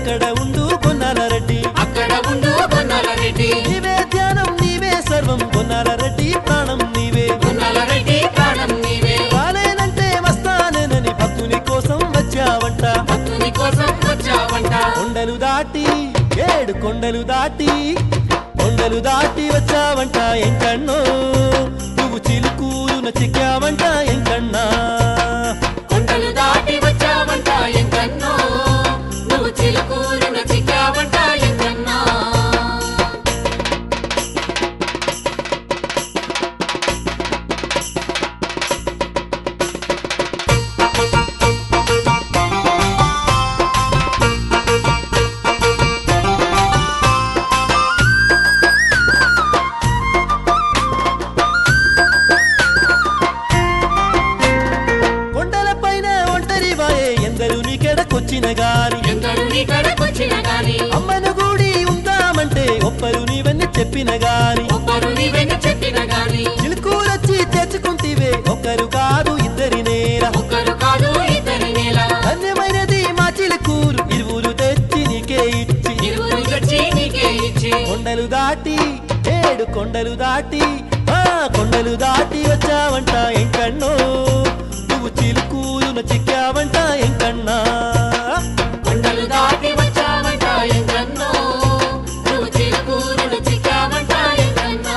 అక్కడ ఉండు కొన్నాల రెడ్డి అక్కడ ఉండు కొన్నాల రెడ్డి నీవే ధ్యానం నీవే సర్వం కొన్నాల రెడ్డి ప్రాణం నీవే కొన్నాల రెడ్డి ప్రాణం నీవే రాలేనంటే వస్తానేనని భక్తుని కోసం వచ్చావంట భక్తుని కోసం వచ్చావంట కొండలు దాటి ఏడు కొండలు దాటి కొండలు దాటి వచ్చావంట ఎంకన్నో నువ్వు చిలుకూరున చిక్కావంట ఎంకన్నా కొండలు దాటి వచ్చావంట ఎంకన్నో నువ్వు చిలుకూరున చిక్కావంట ఎంకన్నా కొండలపైన ఒంటరి వాయే ఎందరు నీకెడకొచ్చిన గాని ఎందరు నీ కడకొచ్చిన గాని అమ్మను గుడి ఉందామంటే ఒప్పరు నీవన్నీ చెప్పిన గాని ఒక్కరు నీవెన్ని చెప్పిన గాని చిలుకూరొచ్చి తెచ్చుకుంటివే ఒకరు కాదు ఇద్దరి నేల ఒక్కరు కాదు ఇద్దరి నేల ధన్యమైనది మా చిలుకూరు ఇరువురు తెచ్చి నీకే ఇచ్చి ఇరువురు తెచ్చి నీకే ఇచ్చి కొండలు దాటి ఏడు కొండలు దాటి ఆ కొండలు దాటి వచ్చావంట ఎంకన్నో నువ్వు చిలుకూరున చిక్కావంట ఎంకన్నా కొండలు దాటి వచ్చావంట ఎంకన్నో నువ్వు చిలుకూరున చిక్కావంట ఎంకన్నా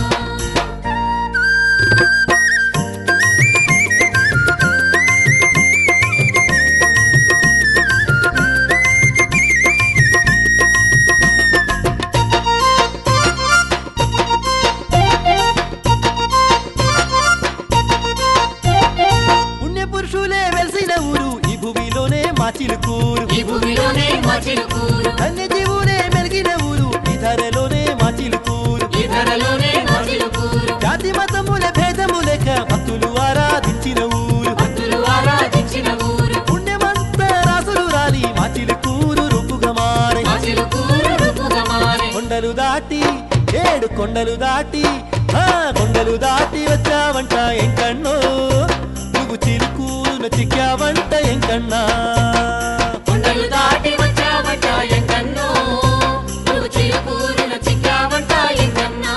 పుణ్య పురుషులే వెలిసిన ఊరు ఈ భూమిలోనే మా చిలుకూరు ఈ భూమిలోనే మా చిలుకూరు ధన్య జీవులే మెలిగిన ఊరు ఈ ధరలోనే మా చిలుకూరు ఈ ధరలోనే మా చిలుకూరు జాతి మతముల భేదము లేక భక్తులు ఆరాధించిన ఊరు భక్తులు ఆరాధించిన ఊరు పుణ్యమంతా రాసులు రాలి మా చిలుకూరు రూపుగా మారే మా చిలుకూరు రూపుగా మారే కొండలు దాటి ఏడు కొండలు దాటి ఆ కొండలు దాటి వచ్చావంట ఎంకన్నో నువ్వు చిలుకూరున చిక్కావంట ఎంకన్నా కొండలు దాటి వచ్చావంట ఎంకన్నో నువ్వు చిలుకూరున చిక్కావంట ఎంకన్నా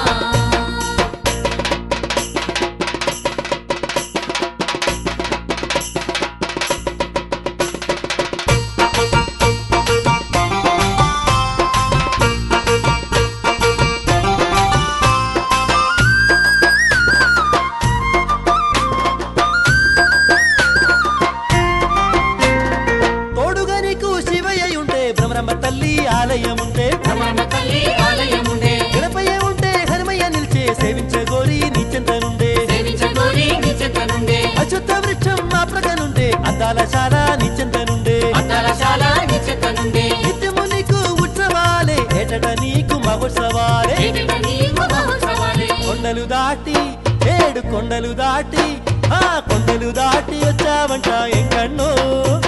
తోడుగా నీకు శివయ్య ఉంటే భ్రమరమ్మ తల్లి ఆలయం ఉంటే రమణ తల్లి ఆలయం ఉండే గణపయ్య ఉంటే హనుమయ్య నిలిచే సేవించగోరి నీచెంతనుండే సేవించగోరి నీ చెత్తనుండే అచ్యుత వృక్షం మా ప్రకనుండే అద్దాల శాల నీచెంతనుండే అద్దాలశాల నీ చెత్తనుండే నిత్యము నీకు ఉత్సవాలే ఏటట నీకు మహోత్సవాలే ఏటిట నీకు మహోత్సవాలే కొండలు దాటి ఏడు కొండలు దాటి ఆ కొండలు దాటి వచ్చావంట ఎంకన్నో